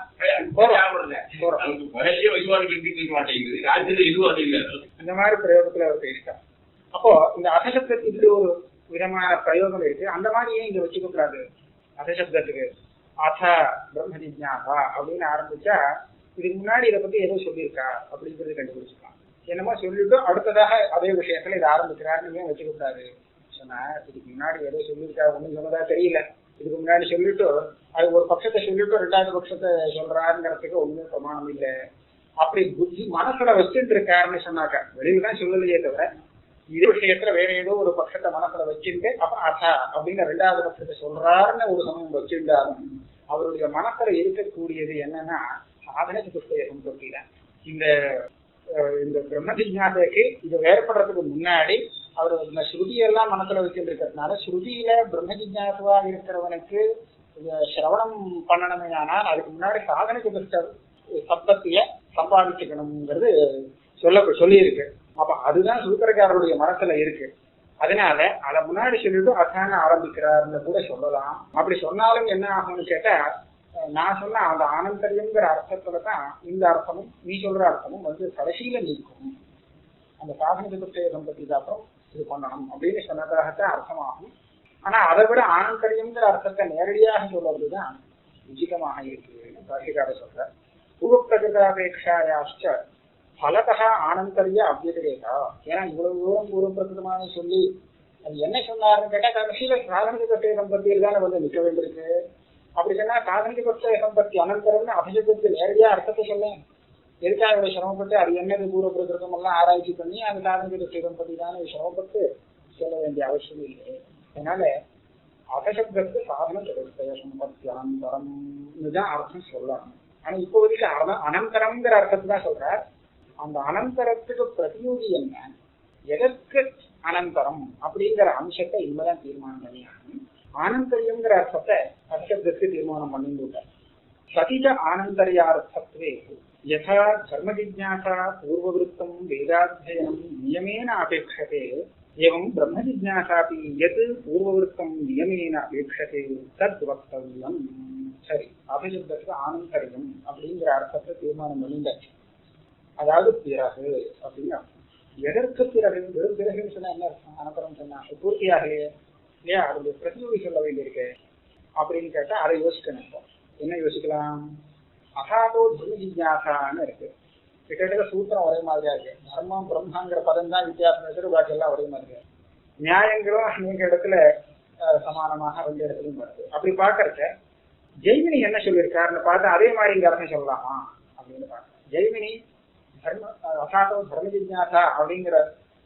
இந்த மாதிரி பிரயோகத்துல அவர் பேசிட்டார் அப்போ இந்த அசசப்தத்துக்கு ஒரு விதமான பிரயோகம் இருக்கு அந்த மாதிரி ஏன் இங்க வச்சுக்க கூடாது அசசப்தத்துக்கு அத பிரம்ம ஜிஜாசா அப்படின்னு ஆரம்பிச்சா இதுக்கு முன்னாடி இதை பத்தி ஏதோ சொல்லியிருக்கா அப்படிங்கறது கண்டுபிடிச்சிக்கலாம் என்னமோ சொல்லிட்டு அடுத்ததாக அதே விஷயத்துல இதை ஆரம்பிக்கிறாருன்னு ஏன் வச்சுக்க கூடாது சொன்னா இதுக்கு முன்னாடி ஏதோ சொல்லியிருக்கா ஒண்ணும் சொன்னதா தெரியல இதுக்கு முன்னாடி சொல்லிட்டு அது ஒரு பட்சத்தை சொல்லிட்டு ரெண்டாவது பட்சத்தை சொல்றாருங்கிறதுக்கு ஒண்ணுமே பிரமாணம் இல்லை அப்படி புத்தி மனசுல வச்சுட்டு இருக்காருன்னு சொன்னாக்கா வெளியில தான் சொல்லலையே தவிர இதே விஷயத்துல வேற ஏதோ ஒரு பட்சத்தை மனசுல வச்சுட்டு அப்புறம் அசா அப்படின்னு ரெண்டாவது பட்சத்தை சொல்றாருன்னு ஒரு சமயம் வச்சுட்டாலும் அவருடைய மனசுல இருக்கக்கூடியது என்னன்னா சாதன சதுஷ்டய சம்பத்தி தான் இந்த இந்த பிரம்ம ஜிஜாசைக்கு இது வேறுபடுறதுக்கு முன்னாடி அவர் இந்த ஸ்ருதியெல்லாம் மனசுல வச்சுட்டு இருக்கிறதுனால ஸ்ருதியில பிரம்ம ஜிஜாசுவா இருக்கிறவனுக்கு சிரவணம் பண்ணணுமே ஆனால் அதுக்கு முன்னாடி சாதன சதுஷ்ட சப்தத்தைய சம்பாதிச்சுக்கணுங்கிறது சொல்ல சொல்லியிருக்கு அப்ப அதுதான் சூத்திரக்காரருடைய மனசுல இருக்கு அதனால அதை முன்னாடி சொல்லிட்டு அசான ஆரம்பிக்கிறாருன்னு கூட சொல்லலாம் அப்படி சொன்னாலும் என்ன ஆகும்னு கேட்டா நான் சொன்ன அந்த ஆனந்தரியங்கிற அர்த்தத்துல தான் இந்த அர்த்தமும் நீ சொல்ற அர்த்தமும் வந்து கடைசியில நீக்கும் அந்த சாதன சதுர்த்தய சம்பத்திக்கு அப்புறம் இது பண்ணணும் அப்படின்னு சொன்னதாகத்தான் அர்த்தமாகும் ஆனா அதை விட ஆனந்தரியங்கிற அர்த்தத்தை நேரடியாக சொல்றதுதான் உச்சிதமாக இருக்குன்னு பாஷிக்காரர் சொல்ற பூர்வப்பிரகிருதாபேட்சாயாச்ச பலதா ஆனந்தரிய அபியதிரேகா ஏன்னா இவ்வளவு தூரம் பூர்வ பிரகிருதமாக சொல்லி அது என்ன சொன்னாருன்னு கேட்டா கடைசியில சாதனிக கட்டிய சம்பத்தியில் தானே வந்து நிற்க வேண்டியிருக்கு அப்படி சொன்னா சாதனிக கட்டிய சம்பத்தி அனந்தரம்னு அபிஷேகத்துக்கு நேரடியா அர்த்தத்தை சொல்லேன் எதுக்காக இவ்வளவு சிரமப்பட்டு அது என்னது பூர்வ பிரகிருதம் எல்லாம் ஆராய்ச்சி பண்ணி அந்த சாதனிக கட்டிய சம்பத்தி தானே சிரமப்பட்டு சொல்ல வேண்டிய அவசியம் இல்லை அதனால அபசப்தத்துக்கு சாதன சதுர்த்தய சம்பத்தி அனந்தரம் தான் அர்த்தம் சொல்லணும் ஆனா இப்போதைக்கு அனந்தரம்ங்கிற அர்த்தத்தை தான் சொல்றார் அந்த அனந்தரத்துக்கு பிரதியோகி என்ன எதற்கு அனந்தரம் அப்படிங்கிற அம்சத்தை இனிமேதான் தீர்மானம் பண்ணியாகணும் ஆனந்தரியங்கிற அர்த்தத்தை அர்த்தத்துக்கு தீர்மானம் பண்ணிட்டு சதிஜ ஆனந்தரியார்த்தத்வே யதா தர்ம ஜிஜாசா பூர்வவருத்தம் வேதாத்தியனம் நியமேன அபேட்சதே एवं ब्रह्म जिज्ञासापि यत् पूर्ववृत्तं नियमेन अपेक्षते तद् वक्तव्यम् சரி அபிஷப்தத்துக்கு ஆனந்தரியம் அப்படிங்கிற அர்த்தத்தை தீர்மானம் பண்ணிண்டாச்சு அதாவது பிறகு அப்படின்னு எதற்கு பிறகு வெறும் பிறகுன்னு சொன்னா என்ன அர்த்தம் அனந்தரம் சொன்னா பூர்த்தியாகலையே இல்லையா அதோடைய பிரதியோகி சொல்ல வேண்டியிருக்கு அப்படின்னு கேட்டா அதை யோசிக்கணும் இப்போ என்ன யோசிக்கலாம் அசாதோ தர்ம ஜிஜாசான்னு இருக்கு கிட்டத்தட்ட சூத்திரம் ஒரே மாதிரியா இருக்கு தர்மம் பிரம்மாங்கிற பதம் தான் வித்தியாசம் இருக்கு பாக்கி எல்லாம் ஒரே மாதிரி இருக்கு நியாயங்களும் அநேக இடத்துல சமானமாக ரெண்டு இடத்துலயும் வருது அப்படி பாக்குறச்ச ஜெய்மினி என்ன சொல்லியிருக்காருன்னு பார்த்து அதே மாதிரி இங்க அர்த்தம் சொல்லலாமா அப்படின்னு பார்க்க ஜெய்மினி தர்ம அசாதோ தர்ம ஜிஜாசா அப்படிங்கிற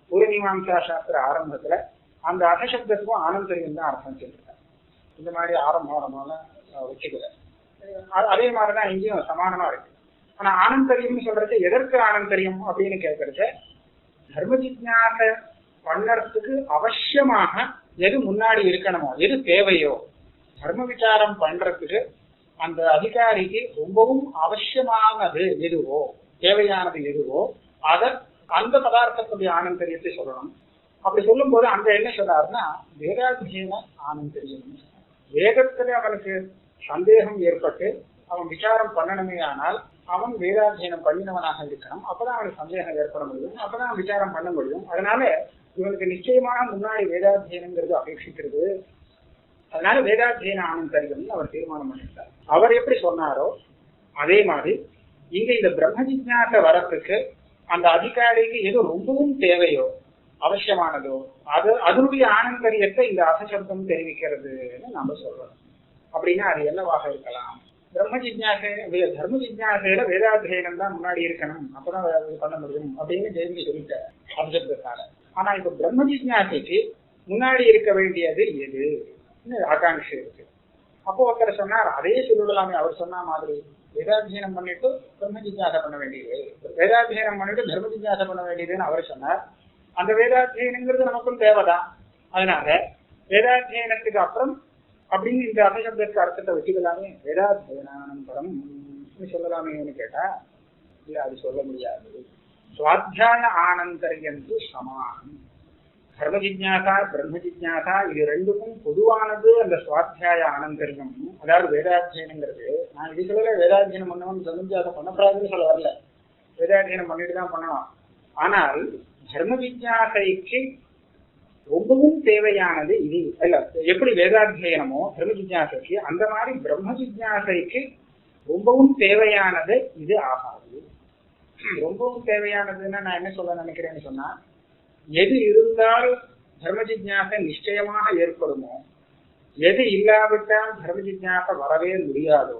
பூர்வமீமாம்சா சாஸ்திர ஆரம்பத்துல அந்த அகசப்தத்துக்கும் ஆனந்தரியம் தான் அர்த்தம் சொல்லிருக்காங்க இந்த மாதிரி ஆரம்பமான வச்சுக்கல அஹ் அதே மாதிரிதான் இங்கேயும் சமானமா இருக்கு ஆனா ஆனந்தரியம்னு சொல்றது எதற்கு ஆனந்தரியம் அப்படின்னு கேட்கறது தர்ம ஜிஜ்ஞாச பண்ணறதுக்கு அவசியமாக எது முன்னாடி இருக்கணுமோ எது தேவையோ தர்ம விசாரம் பண்றதுக்கு அந்த அதிகாரிக்கு ரொம்பவும் அவசியமானது எதுவோ தேவையானது எதுவோ அத அந்த பதார்த்தத்துடைய ஆனந்தரியத்தை சொல்லணும் அப்படி சொல்லும் போது அந்த என்ன சொல்றாருன்னா வேதாத்தியன ஆனந்தரியம் வேதத்துல அவனுக்கு சந்தேகம் ஏற்பட்டு அவன் விசாரம் பண்ணணுமே ஆனால் அவன் வேதாத்தியனம் பண்ணினவனாக இருக்கணும் அப்பதான் அவனுக்கு சந்தேகம் ஏற்பட முடியும் அப்பதான் அவன் விசாரம் பண்ண முடியும் அதனால இவனுக்கு நிச்சயமாக முன்னாடி வேதாத்தியனங்கிறது அபேட்சிக்கிறது அதனால வேதாத்தியன ஆனந்தரியம் அவர் தீர்மானம் பண்ணிட்டார் அவர் எப்படி சொன்னாரோ அதே மாதிரி இங்க இந்த பிரம்ம ஜிஜ்ஞாச வரத்துக்கு அந்த அதிகாரிக்கு எது ரொம்பவும் தேவையோ அவசியமானதோ அது அதனுடைய ஆனந்தரியத்தை இந்த அசசப்தம் தெரிவிக்கிறதுன்னு நம்ம சொல்றோம் அப்படின்னா அது என்னவாக இருக்கலாம் பிரம்ம ஜிஜ்ஞாசை வே- தர்ம ஜிஜ்ஞாசையில வேதாத்தியனம் தான் முன்னாடி இருக்கணும் அப்பதான் அது பண்ண முடியும் அப்படின்னு ஜெயந்தி சொல்லிட்டார் அசசப்தத்தால ஆனா இப்ப பிரம்ம ஜிஜ்ஞாசைக்கு முன்னாடி இருக்க வேண்டியது எது ஆகாங்ஷை இருக்கு அப்போ ஒருத்தர் சொன்னார் அதே சொல்லிடலாமே அவர் சொன்ன மாதிரி வேதாத்தியனம் பண்ணிட்டு பிரம்ம ஜிஜ்ஞாசை பண்ண வேண்டியது வேதாத்தியனம் பண்ணிட்டு தர்ம ஜிஜ்ஞாசை பண்ண வேண்டியதுன்னு அவர் சொன்னார் அந்த வேதாத்தியனங்கிறது நமக்கும் தேவைதான் அதனால வேதாத்தியனத்துக்கு அப்புறம் அப்படின்னு இந்த அபசப்தத்துக்கு அர்த்தத்தை வச்சுக்கலாமே வேதாத்தியனானந்தரம் சொல்லலாமேன்னு கேட்டா இல்ல அது சொல்ல முடியாது சுவாத்தியாய ஆனந்தரியந்து சமானம் தர்ம ஜிஜ்ஞாசா பிரம்ம ஜிஜ்ஞாசா இது ரெண்டுக்கும் பொதுவானது அந்த சுவாத்தியாய ஆனந்தரியம் அதாவது வேதாத்தியனங்கிறது நான் இது சொல்லல வேதாத்தியனம் பண்ணவன் பிரம்மஜாசம் பண்ணக்கூடாதுன்னு சொல்ல வரல வேதாத்தியனம் பண்ணிட்டு தான் பண்ணணும் ஆனால் தர்ம ஜிஜ்ஞாசைக்கு ரொம்பவும் தேவையானது இது இல்ல எப்படி வேதாத்தியனமோ தர்ம ஜிஜ்ஞாசைக்கு அந்த மாதிரி பிரம்ம ஜிஜ்ஞாசைக்கு ரொம்பவும் தேவையானது இது ஆகாது ரொம்பவும் தேவையானதுன்னா நான் என்ன சொல்ல நினைக்கிறேன்னு சொன்னா எது இருந்தால் தர்ம ஜிஜ்ஞாசை நிச்சயமாக ஏற்படுமோ எது இல்லாவிட்டால் தர்ம ஜிஜ்ஞாசை வரவே முடியாதோ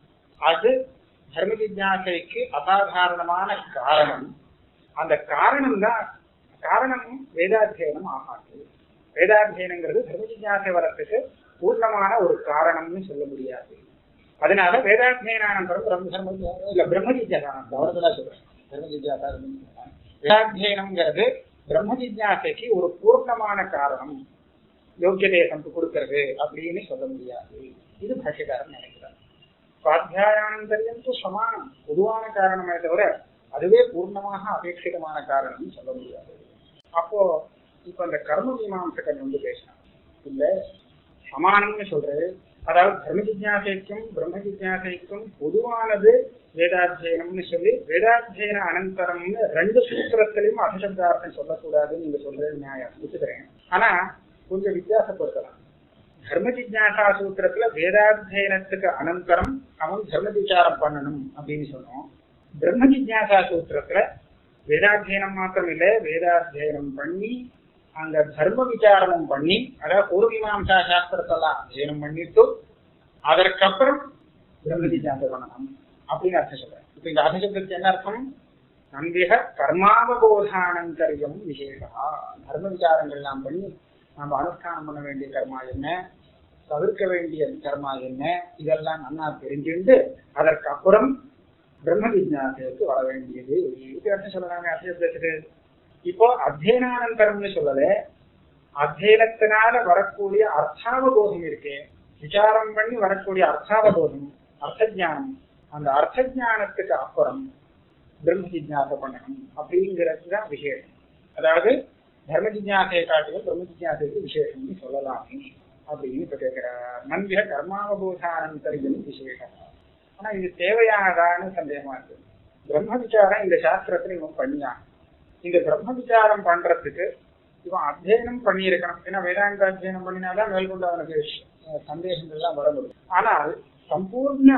அது தர்ம ஜிஜ்ஞாசைக்கு அசாதாரணமான காரணம் அந்த காரணம் தான் காரணம் வேதாத்தியனம் ஆகாது வேதாத்தியனங்கிறது தர்ம ஜிஜ்ஞாசை வரத்துக்கு பூர்ணமான ஒரு காரணம்னு சொல்ல முடியாது அதனால வேதாத்தியனானந்தரம் பிரம்ம தர்ம இல்ல பிரம்ம ஜிஜ்ஞாசானந்தம் அவர்தான் சொல்றேன் தர்ம ஜிஜ்ஞாசா வேதாத்தியனம்ங்கிறது பிரம்ம ஜிஜ்ஞாசைக்கு ஒரு பூர்ணமான காரணம் யோக்கியதையை நமக்கு கொடுக்கறது அப்படின்னு சொல்ல முடியாது இது பாஷ்யக்காரன் நினைக்கிறார் சுவாத்தியாயானந்தரியம் து சமானம் பொதுவான காரணமே தவிர அதுவே பூர்ணமாக அபேட்சிதமான காரணம் சொல்ல முடியாது அப்போ இப்ப இந்த கர்ம மீமாம்சகன் வந்து பேசினான் இல்ல சமானம்னு சொல்றது அதாவது தர்ம ஜிஜ்ஞாசைக்கும் பிரம்ம ஜிஜ்ஞாசைக்கும் பொதுவானது வேதாத்தியனம்னு சொல்லி வேதாத்தியன அனந்தரம்னு ரெண்டு சூத்திரத்திலையும் அசசப்தார்த்தம் சொல்லக்கூடாதுன்னு நீங்க சொல்றது நியாயம் ஒத்துக்கிறேன் ஆனா கொஞ்சம் வித்தியாசப்படுத்தலாம் தர்ம ஜிஜ்ஞாசா சூத்திரத்துல வேதாத்தியனத்துக்கு அனந்தரம் அவன் தர்ம விசாரம் பண்ணணும் அப்படின்னு சொன்னோம் பிரம்ம ஜிஜ்ஞாசா சூத்திரத்துல வேதாத்தியனம் மாத்திரம் இல்ல வேதாத்தியனம் பண்ணி அங்க தர்ம விசாரமும் பண்ணி அதாவது பூர்வீமாம்சா சாஸ்திரத்தெல்லாம் அத்தியனம் பண்ணிட்டு அதற்கப்புறம் பிரம்ம ஜிஜ்ஞாசை பண்ணணும் அப்படின்னு அர்த்தம் சொல்றேன் இப்ப இந்த அர்த்தசப்தத்துக்கு என்ன அர்த்தம் நம்பிக கர்மாவபோதானந்தரியம் விசேஷா தர்ம விசாரங்கள்லாம் பண்ணி நம்ம அனுஷ்டானம் பண்ண வேண்டிய கர்மா என்ன தவிர்க்க வேண்டிய கர்மா என்ன இதெல்லாம் நன்னா தெரிஞ்சுண்டு அதற்கு அப்புறம் பிரம்ம விஜயாசத்துக்கு வர வேண்டியது இது அர்த்தம் சொல்லலாமே அத்தியத்துக்கு இப்போ அத்தியனானந்தரம்னு சொல்லல அத்தியனத்தினால வரக்கூடிய அர்த்தாவபோதம் இருக்கே விசாரம் பண்ணி வரக்கூடிய அர்த்தாவபோதம் அர்த்த ஞானம் அந்த அர்த்த ஞானத்துக்கு அப்புறம் பிரம்ம ஜிஜ்ஞாசை பண்ணணும் அப்படிங்கிறது தான் விசேஷம் அதாவது தர்ம ஜிஜ்ஞாசையை காட்டிலும் பிரம்ம ஜிஜ்ஞாசைக்கு விசேஷம்னு சொல்லலாமே அப்படின்னு இப்ப கேட்கிறார் நன்விக கர்மாவபோதானந்தரியம் விசேஷம் ஆனா இது தேவையானதான்னு சந்தேகமா இருக்கு பிரம்ம விசாரம் இந்த சாஸ்திரத்துல இவன் பண்ணியான் இந்த பிரம்ம விசாரம் பண்றதுக்கு இவன் அத்தியனம் பண்ணியிருக்கணும் ஏன்னா வேதாந்த அத்தியனம் பண்ணினாதான் மேற்கொண்டு அவனுக்கு அஹ், சந்தேகங்கள்லாம் வர முடியும் ஆனால் சம்பூர்ண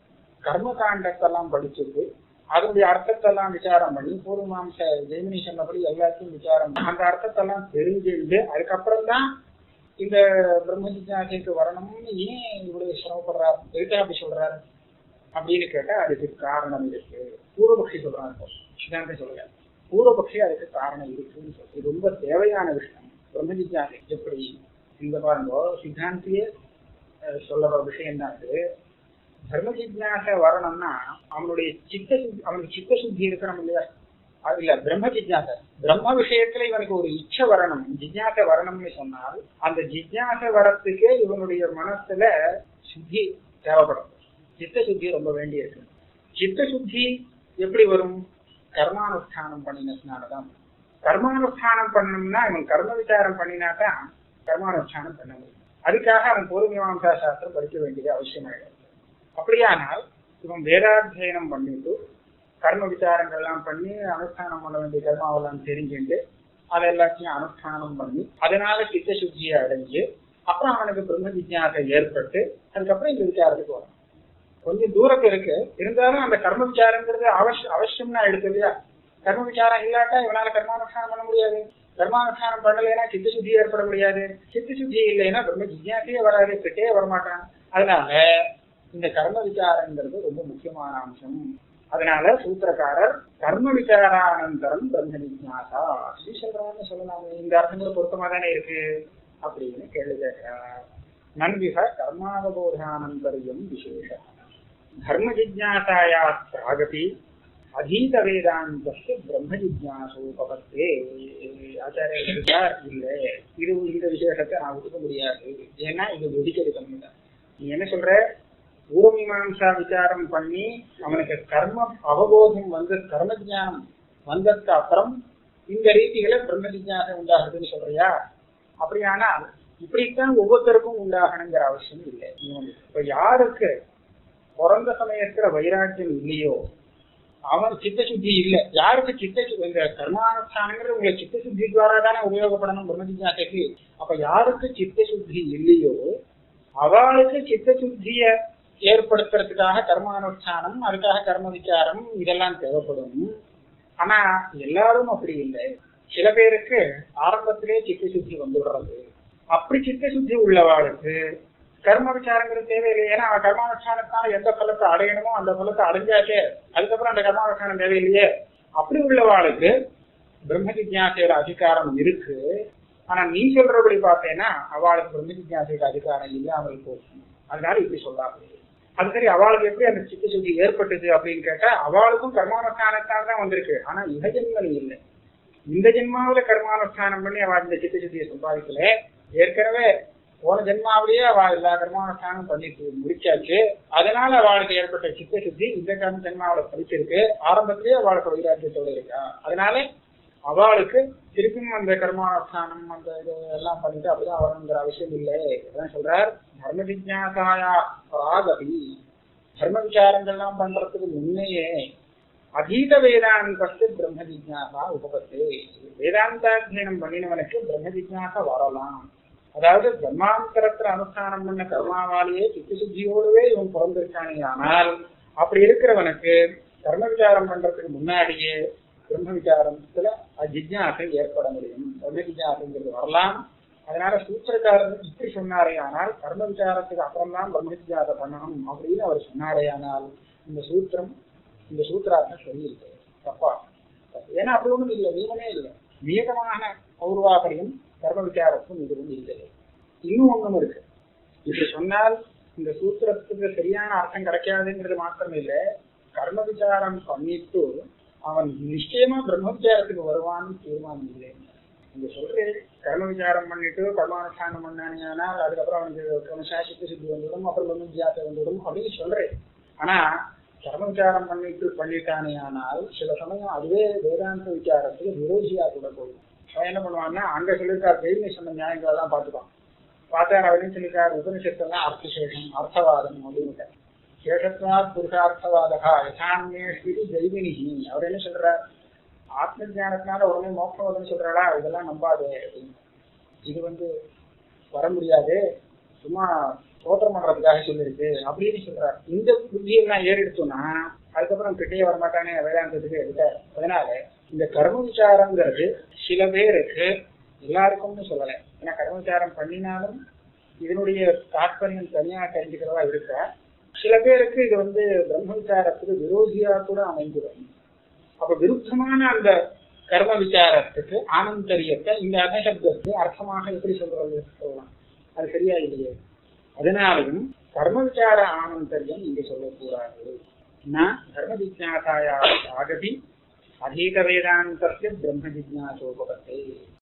கர்ம காண்டத்தெல்லாம் படிச்சுட்டு அதனுடைய அர்த்தத்தெல்லாம் விசாரம் பண்ணி பூர்வமாம்ச ஜெய்மினி சொன்னபடி எல்லாத்தையும் விசாரம் பண்ணி, அந்த அர்த்தத்தெல்லாம் தெரிஞ்சுட்டு அதுக்கப்புறம் தான் இந்த பிரம்ம ஜிஜாசைக்கு வரணும்னு ஏன் இவ்வளவு சிரமப்படுறாரு எதுக்காக அப்படி சொல்றாரு அப்படின்னு கேட்டா அதுக்கு காரணம் இருக்கு பூர்வபக்ஷி சொல்றான் இப்போ சித்தாந்தம் சொல்லுங்க பூர்வபக்ஷி அதுக்கு காரணம் இருக்குன்னு சொல்லி இது ரொம்ப தேவையான விஷயம் பிரம்ம ஜிஜ்ஞாசை எப்படி இந்த பாருங்க சித்தாந்தியே அஹ், சொல்ல விஷயம் தான் இது தர்ம ஜிஜ்ஞாசை வரணும்னா அவனுடைய சித்த சுத்தி அவனுக்கு சித்த சுத்தி இருக்கணும் இல்லையா அது இல்ல பிரம்ம ஜிஜ்ஞாசை பிரம்ம விஷயத்துல இவனுக்கு ஒரு இச்சை வரணும் ஜிஜ்ஞாசை வரணும்னு சொன்னால் அந்த ஜிஜ்ஞாசை வரத்துக்கே இவனுடைய மனசுல சுத்தி தேவைப்படும் சித்த சுத்தி ரொம்ப வேண்டி இருக்கு சித்த சுத்தி எப்படி வரும் கர்மானுஷ்டானம் பண்ணினதுனாலதான் வரும். கர்மானுஷ்டானம் பண்ணணும்னா இவன் கர்ம விசாரம் பண்ணினாதான் கர்மானுஷ்டானம் பண்ண முடியும் அதுக்காக அவன் பொது மீமாம்சா சாஸ்திரம் படிக்க வேண்டியது அவசியமாயிடும் அப்படியானால் இவன் வேதாத்தியனம் பண்ணிட்டு கர்ம விசாரங்கள் எல்லாம் பண்ணி அனுஷ்டானம் பண்ண வேண்டிய கர்மாவெல்லாம் தெரிஞ்சுட்டு அதை எல்லாத்தையும் அனுஷ்டானம் பண்ணி அதனால சித்த சுத்தியை அடைஞ்சு அப்புறம் அவனுக்கு பிரம்ம ஜிஜ்ஞாசை ஏற்பட்டு அதுக்கப்புறம் இந்த விசாரத்துக்கு வரும் கொஞ்சம் தூரத்து இருக்கு இருந்தாலும் அந்த கர்ம விசாரங்கிறது அவசியம் அவசியம்னா எடுத்து இல்லையா கர்ம விசாரம் இல்லாட்டா இவனால கர்மானுஷ்டானம் பண்ண முடியாது கர்மானுஷ்டானம் பண்ணலைன்னா சித்த சுத்தி ஏற்பட முடியாது சித்த சுத்தி இல்லைன்னா பிரம்ம ஜிஜ்ஞாசையே வராது கிட்டே வரமாட்டான் அதனால இந்த கர்ம விசாரங்கிறது ரொம்ப முக்கியமான அம்சம் அதனால சூத்திரக்காரர் கர்ம விசாரானந்தரம் பிரம்ம ஜிஜ்ஞாசா அப்படி சொல்றான்னு சொல்லலாமே இந்த அர்த்தம் கூட பொருத்தமா தானே இருக்கு அப்படின்னு கேள்வி கேட்கிறார் நன்விக கர்மாவபோதானந்தரியம் விசேஷ தர்ம ஜிஜ்ஞாசாயா பிராகபி அதீத வேதாந்தஸ்ய பிரம்ம ஜிஜ்ஞாசோபத்தே ஆச்சாரிய சொல்றார் இல்ல இது இந்த விசேஷத்தை நான் ஒத்துக்க முடியாது ஏன்னா இது வெடிக்கடி தன்மை தான் நீ என்ன சொல்ற பூர்வமீமாம்சா விசாரம் பண்ணி அவனுக்கு கர்ம அவபோதம் வந்து கர்ம ஜானம் வந்ததுக்கு அப்புறம் இந்த ரீதிகளை பிரம்ம ஜிஜ்ஞாசம் உண்டாகுதுன்னு சொல்றியா அப்படியானால் இப்படித்தான் ஒவ்வொருத்தருக்கும் உண்டாகணுங்கிற அவசியம் இல்லை இப்ப யாருக்கு பிறந்த சமயத்துல வைராக்கியம் இல்லையோ அவன் சித்த சுத்தி இல்ல யாருக்கு சித்த சு- இந்த கர்மானுஷ்டானங்கிறது உங்களுக்கு சித்த சுத்தி துவாரா தானே உபயோகப்படணும் பிரம்ம ஜிஜ்ஞாசைக்கு அப்ப யாருக்கு சித்த சுத்தி இல்லையோ அவளுக்கு சித்த சுத்திய ஏற்படுத்துறதுக்காக கர்மானுஷ்டானம் அதுக்காக கர்ம விசாரம் இதெல்லாம் தேவைப்படும் ஆனா எல்லாரும் அப்படி இல்லை சில பேருக்கு ஆரம்பத்திலே சித்த சுத்தி வந்துடுறது அப்படி சித்த சுத்தி உள்ளவாளுக்கு கர்ம விசாரங்கிறது தேவையில்லை ஏன்னா அவன் கர்மானுஷ்டானத்தால எந்த பலத்தை அடையணுமோ அந்த பலத்தை அடைஞ்சாச்சே அதுக்கப்புறம் அந்த கர்மானுஷ்டானம் தேவையில்லையே அப்படி உள்ளவாளுக்கு பிரம்ம ஜிஜ்ஞாசையோட அதிகாரம் இருக்கு ஆனா நீ சொல்றபடி பார்த்தேன்னா அவளுக்கு பிரம்ம ஜிஜ்ஞாசைக்கு அதிகாரம் இல்லாமல் போகும் அதனால இப்படி சொல்லாது அது சரி அவளுக்கு எப்படி அந்த சித்த சுத்தி ஏற்பட்டது அப்படின்னு கேட்டா அவளுக்கும் கர்மானுஷ்டானத்தால் தான் வந்திருக்கு ஆனா இக ஜென்மம் இல்லை இந்த ஜென்மாவில கர்மானுஷ்டானம் பண்ணி அவள் இந்த சித்த சுத்தியை சம்பாதிக்கல ஏற்கனவே போன ஜென்மாவிலேயே அவள் எல்லா கர்மானுஷ்டானம் பண்ணி முடிச்சாச்சு அதனால அவளுக்கு ஏற்பட்ட சித்த சுத்தி இந்த கர்ம ஜென்மாவில படிச்சிருக்கு ஆரம்பத்திலேயே அவளுக்கு வைராக்கியத்தோட இருக்கா அதனால அவளுக்கு திருப்பியும் அந்த கர்மானுஷ்டானம் அந்த இது எல்லாம் பண்ணிட்டு அப்படிதான் வரணுங்கிற அவசியம் இல்லை அதான் சொல்றார் தர்ம ஜிஜ்ஞாசாயா பிராகபி தர்ம விசாரங்கள்லாம் பண்றதுக்கு முன்னையே அதீத வேதாந்தஸ்து பிரம்ம ஜிஜ்ஞாசா உபபத்து வேதாந்தாத்தியனம் பண்ணினவனுக்கு பிரம்ம ஜிஜ்ஞாசா வரலாம் அதாவது பிரம்மாந்தரத்துல அனுஷ்டானம் பண்ண கர்மாவாலேயே சித்த சுத்தியோடவே இவன் பிறந்திருக்கானே ஆனால் அப்படி இருக்கிறவனுக்கு கர்ம விசாரம் பண்றதுக்கு முன்னாடியே பிரம்ம விசாரத்துல ஜிஜ்ஞாசை ஏற்பட முடியும் பிரம்ம ஜிஜ்ஞாசைங்கிறது வரலாம் அதனால சூத்திரக்காரர் இப்படி சொன்னாரே ஆனால் கர்ம விசாரத்துக்கு அப்புறம் தான் பிரம்ம ஜிஜ்ஞாசை பண்ணணும் அப்படின்னு அவர் சொன்னாரே ஆனால் இந்த சூத்திரம் இந்த சூத்திரார்த்தம் சொல்லியிருக்கு தப்பா ஏன்னா அப்படி ஒண்ணும் இல்லை நியமனே இல்லை நியதமான பௌர்வாகரியம் கர்ம விசாரத்துக்கும் இதுவும் இல்லை இன்னும் ஒண்ணும் இருக்கு இப்படி சொன்னால் இந்த சூத்திரத்துக்கு சரியான அர்த்தம் கிடைக்காதுங்கிறது மாத்திரம் இல்லை கர்ம விசாரம் பண்ணிட்டு அவன் நிச்சயமா பிரம்ம விசாரத்துக்கு வருவான்னு தீர்மானம் இல்லை நீங்க சொல்றேன் கர்ம விசாரம் பண்ணிட்டு கர்மானுஷ்டானம் பண்ணானியானால் அதுக்கப்புறம் அவனுக்கு கிரமசா சித்த சித்தி வந்துவிடும் அப்புறம் பிரம்ம விசாரத்தை வந்துவிடும் அப்படின்னு சொல்றேன் ஆனா கர்ம விசாரம் பண்ணிட்டு பண்ணிட்டானே ஆனால் சில சமயம் அதுவே வேதாந்த விசாரத்துக்கு விரோதியா கூட போகும் அவன் என்ன பண்ணுவான்னா அங்க சொல்லியிருக்கார் தெய்வீக சொன்ன நியாயங்கள் எல்லாம் பார்த்துப்பான் பார்த்தார் அவரையும் சொல்லியிருக்கார் உபனிஷத்தெல்லாம் அர்த்தசேஷம் அர்த்தவாதம் அப்படின்னு சேஷத்வா புருஷார்த்தவாதகா யசான்யேஸ்வரி தெய்வினிகி அவர் என்ன சொல்றார் ஆத்ம ஞானத்தினால உடனே மோட்சம் வரும்னு சொல்றாளா இதெல்லாம் நம்பாதே அப்படின்னு இது வந்து வர முடியாது சும்மா சோத்திரம் பண்றதுக்காக சொல்லிருக்கு அப்படின்னு சொல்றாரு இந்த புத்தியெல்லாம் ஏறிடுச்சோம்னா அதுக்கப்புறம் கிட்டே வரமாட்டானே வேதாந்தத்துக்கு இருக்காரு அதனால இந்த கர்ம விசாரங்கிறது சில பேருக்கு எல்லாருக்கும்னு சொல்லலை ஏன்னா கர்ம விசாரம் பண்ணினாலும் இதனுடைய தாற்பயம் தனியா தெரிஞ்சுக்கிறதா இருக்கா சில பேருக்கு இது வந்து பிரம்ம விசாரத்துக்கு விரோதியா கூட அமைந்துடும் அப்ப விருத்தமான அந்த கர்ம விசாரத்துக்கு ஆனந்தரியத்தை இந்த அதசப்தத்துக்கு அர்த்தமாக எப்படி சொல்றது சொல்லலாம் அது சரியா இல்லையே அதனாலும் கர்ம விசார ஆனந்தரியம் இங்க சொல்லக்கூடாது ந தர்ம ஜிஜாசாயா ஆகதி அதீத வேதாந்தஸ்ய பிரம்ம ஜிஜாசோபகத்தை